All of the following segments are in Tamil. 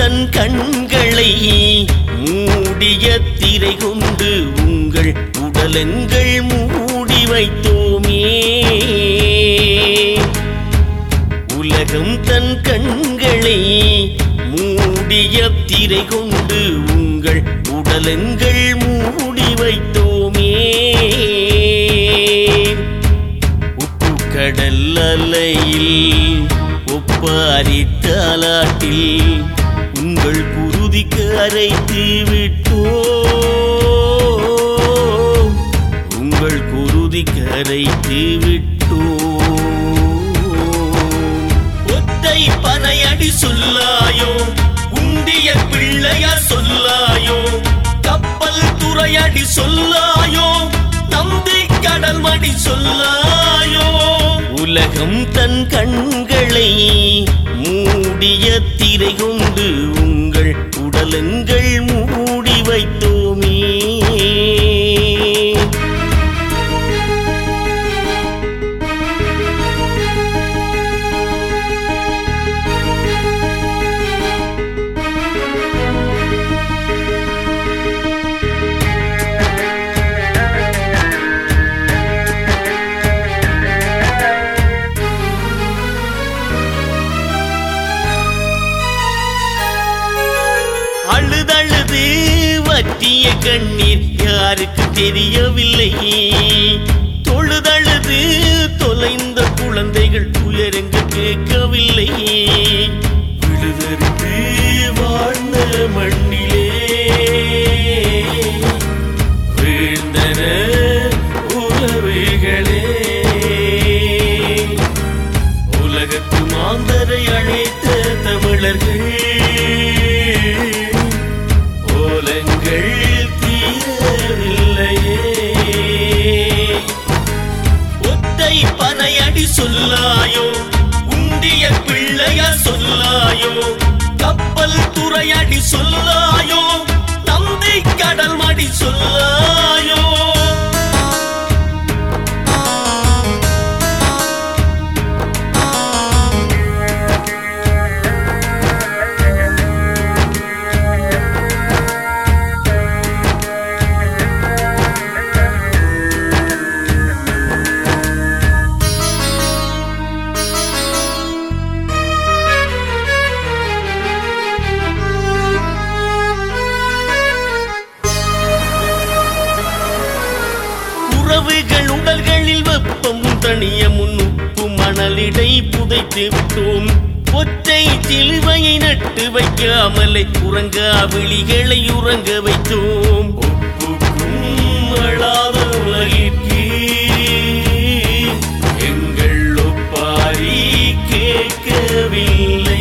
தன் கண்களை மூடிய திரை கொண்டு உங்கள் உடலங்கள் மூடி வைத்தோமே உலகம் தன் கண்களை மூடிய திரை கொண்டு உங்கள் உடலங்கள் மூடி வைத்தோமே உப்பு கடல் அலையில் ஒப்பாரி தாலாட்டில் உங்கள் குருதிக்கு அரைத்து விட்டோ உங்கள் குருதிக்கு அரைத்து விட்டோ ஒத்தை பனையடி சொல்லாயோ உண்டிய பிள்ளையா சொல்லாயோ கப்பல் துறையடி சொல்லாயோ நம்பி கடல் மடி சொல்லாயோ உலகம் தன் கண்களை மூடிய திரை கொண்டு உங்கள் உடலங்கள் மூடி வைத்தோமே அழுதழுது வற்றிய கண்ணீர் யாருக்கு தெரியவில்லை தொழுதழுது தொலைந்த குழந்தைகள் துயரங்கு கேட்கவில்லை விழுதறிந்து வாழ்ந்த மண்ணிலே வீழ்ந்தன உறவுகளே உலகத்து மாந்தரை அழைத்த தமிழர்கள் ஓலங்கள் தீரவில்லையே ஒத்தை பனையடி சொல்லாயோ உண்டிய பிள்ளையா சொல்லாயோ கப்பல் துறையடி சொல்லாயோ நம்பி கடல் மடி சொல்லாயோ உறவுகள் உடல்களில் வெப்பம் தணிய முன் உப்பு மணலிடை புதைத்து விட்டோம் ஒற்றை சிலுவையை நட்டு வைக்காமலே உறங்கா விழிகளை உறங்க வைத்தோம் ஒப்புக்கும் அழாத உலகிற்கு எங்கள் ஒப்பாரி கேட்கவில்லை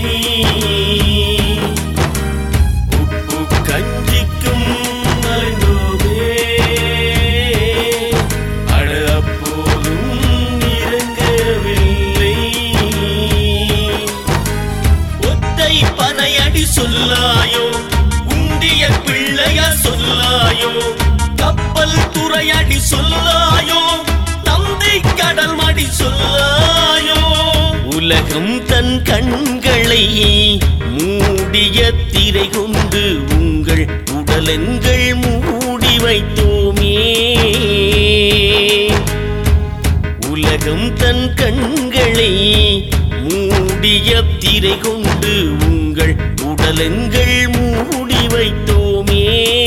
உப்பு கஞ்சிக்கும் மலைந்தோமே அட அப்போதும் இறங்கவில்லை ஒத்தை பனையடி சொல்லாயோ உண்டிய பிள்ளையா சொல்லாயோ கப்பல் துறையடி சொல்லாயோ நம்பி கடல் மடி சொல்லாயோ உலகம் தன் கண்களை மூடிய திரை கொண்டு உங்கள் உடலங்கள் மூடி வைத்தோமே உலகம் தன் கண்களை மூடிய திரை கொண்டு உங்கள் உடலங்கள் மூடி வைத்தோமே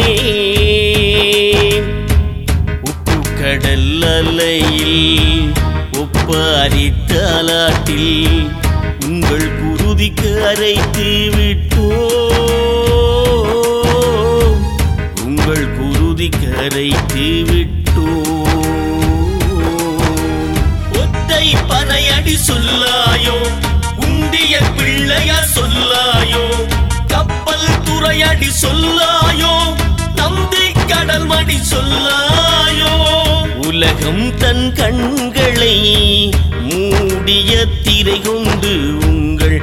உப்பு கடல் அலையில் ஒப்பாரி தாலாட்டில் உங்கள் குருதிக்கு அரைத்து விட்டோ உங்கள் குருதிக்கு அரைத்து விட்டோ ஒத்தை பனையடி சொல்லாயோ உண்டிய பிள்ளையா சொல்லாயோ கப்பல் துறையடி சொல்லாயோ நம்பி கடல் மடி சொல்லாயோ உலகம் தன் கண்களை மூடிய திரை கொண்டு உங்கள்